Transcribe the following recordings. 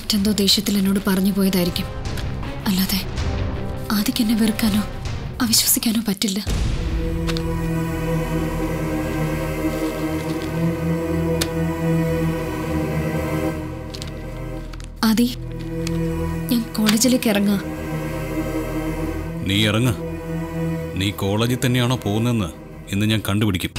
മറ്റെന്തോ ദേഷ്യത്തിൽ എന്നോട് പറഞ്ഞു പോയതായിരിക്കും അല്ലാതെ ആദിക്ക് എന്നെ വെറുക്കാനോ അവിശ്വസിക്കാനോ പറ്റില്ല ആദി ഞാൻ കോളേജിലേക്ക് ഇറങ്ങാ നീ ഇറങ്ങ നീ കോളേജിൽ തന്നെയാണോ പോകുന്നതെന്ന് ഇന്ന് ഞാൻ കണ്ടുപിടിക്കും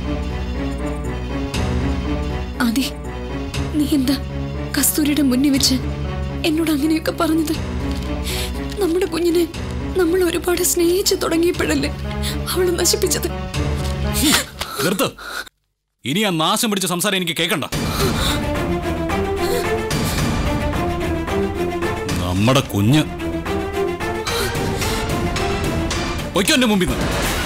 ആദി നീ എന്താ കസ്തൂരിയുടെ മുന്നിൽ വെച്ച് എന്നോട് അങ്ങനെയൊക്കെ പറഞ്ഞത് നമ്മുടെ കുഞ്ഞിനെ നമ്മൾ ഒരുപാട് സ്നേഹിച്ചു തുടങ്ങിയപ്പോഴല്ലേ അവള് നശിപ്പിച്ചത് നിർത്ത് ഇനി ആ നാശം പിടിച്ച സംസാരം എനിക്ക് കേൾക്കണ്ട നമ്മുടെ കുഞ്ഞ് പൊയ്ക്കോ എന്റെ മുമ്പിൽ നിന്ന്